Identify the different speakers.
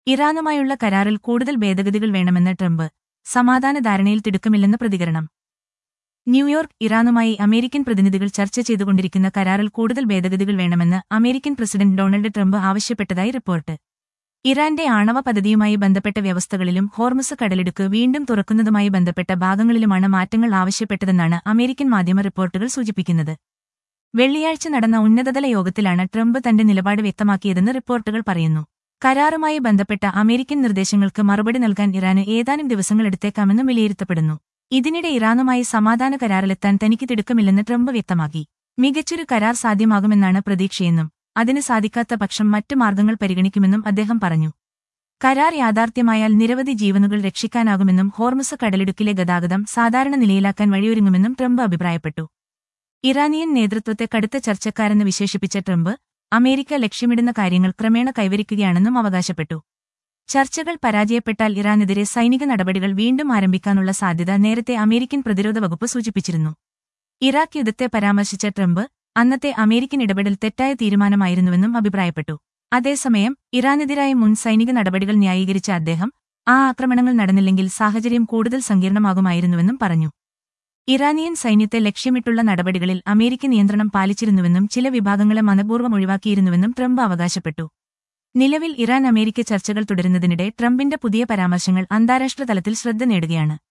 Speaker 1: ഇറാനുമായുള്ള കരാറിൽ കൂടുതൽ ഭേദഗതികൾ വേണമെന്ന് ട്രംപ് സമാധാന ധാരണയിൽ തിടുക്കമില്ലെന്ന് പ്രതികരണം ന്യൂയോർക്ക് ഇറാനുമായി അമേരിക്കൻ പ്രതിനിധികൾ ചർച്ച ചെയ്തുകൊണ്ടിരിക്കുന്ന കരാറിൽ കൂടുതൽ ഭേദഗതികൾ വേണമെന്ന് അമേരിക്കൻ പ്രസിഡന്റ് ഡൊണാൾഡ് ട്രംപ് ആവശ്യപ്പെട്ടതായി റിപ്പോർട്ട് ഇറാന്റെ ആണവ പദ്ധതിയുമായി ബന്ധപ്പെട്ട വ്യവസ്ഥകളിലും ഹോർമുസ് കടലിടുക്ക് വീണ്ടും തുറക്കുന്നതുമായി ബന്ധപ്പെട്ട ഭാഗങ്ങളിലുമാണ് മാറ്റങ്ങൾ ആവശ്യപ്പെട്ടതെന്നാണ് അമേരിക്കൻ മാധ്യമ റിപ്പോർട്ടുകൾ സൂചിപ്പിക്കുന്നത് വെള്ളിയാഴ്ച നടന്ന ഉന്നതതല യോഗത്തിലാണ് ട്രംപ് തന്റെ നിലപാട് വ്യക്തമാക്കിയതെന്ന് റിപ്പോർട്ടുകൾ പറയുന്നു കരാറുമായി ബന്ധപ്പെട്ട അമേരിക്കൻ നിർദ്ദേശങ്ങൾക്ക് മറുപടി നൽകാൻ ഇറാന് ഏതാനും ദിവസങ്ങൾ എടുത്തേക്കാമെന്നും വിലയിരുത്തപ്പെടുന്നു ഇതിനിടെ ഇറാനുമായി സമാധാന കരാറിലെത്താൻ തനിക്ക് തിടുക്കമില്ലെന്ന് ട്രംപ് വ്യക്തമാക്കി മികച്ചൊരു കരാർ സാധ്യമാകുമെന്നാണ് പ്രതീക്ഷയെന്നും അതിന് സാധിക്കാത്ത പക്ഷം മറ്റു മാർഗങ്ങൾ പരിഗണിക്കുമെന്നും അദ്ദേഹം പറഞ്ഞു കരാർ യാഥാർത്ഥ്യമായാൽ നിരവധി ജീവനുകൾ രക്ഷിക്കാനാകുമെന്നും ഹോർമുസ് കടലിടുക്കിലെ ഗതാഗതം സാധാരണ നിലയിലാക്കാൻ വഴിയൊരുങ്ങുമെന്നും ട്രംപ് അഭിപ്രായപ്പെട്ടു ഇറാനിയൻ നേതൃത്വത്തെ കടുത്ത ചർച്ചക്കാരെന്ന് വിശേഷിപ്പിച്ച ട്രംപ് അമേരിക്ക ലക്ഷ്യമിടുന്ന കാര്യങ്ങൾ ക്രമേണ കൈവരിക്കുകയാണെന്നും അവകാശപ്പെട്ടു ചർച്ചകൾ പരാജയപ്പെട്ടാൽ ഇറാനെതിരെ സൈനിക നടപടികൾ വീണ്ടും ആരംഭിക്കാനുള്ള സാധ്യത നേരത്തെ അമേരിക്കൻ പ്രതിരോധ വകുപ്പ് സൂചിപ്പിച്ചിരുന്നു ഇറാഖ് യുദ്ധത്തെ പരാമർശിച്ച ട്രംപ് അന്നത്തെ അമേരിക്കൻ ഇടപെടൽ തെറ്റായ തീരുമാനമായിരുന്നുവെന്നും അഭിപ്രായപ്പെട്ടു അതേസമയം ഇറാനെതിരായ മുൻ സൈനിക നടപടികൾ ന്യായീകരിച്ച അദ്ദേഹം ആ ആക്രമണങ്ങൾ നടന്നില്ലെങ്കിൽ സാഹചര്യം കൂടുതൽ സങ്കീർണമാകുമായിരുന്നുവെന്നും പറഞ്ഞു ഇറാനിയൻ സൈന്യത്തെ ലക്ഷ്യമിട്ടുള്ള നടപടികളിൽ അമേരിക്ക നിയന്ത്രണം പാലിച്ചിരുന്നുവെന്നും ചില വിഭാഗങ്ങളെ മനപൂർവ്വം ഒഴിവാക്കിയിരുന്നുവെന്നും ട്രംപ് അവകാശപ്പെട്ടു നിലവിൽ ഇറാൻ അമേരിക്ക ചർച്ചകൾ തുടരുന്നതിനിടെ ട്രംപിന്റെ പുതിയ പരാമർശങ്ങൾ അന്താരാഷ്ട്ര തലത്തിൽ ശ്രദ്ധ നേടുകയാണ്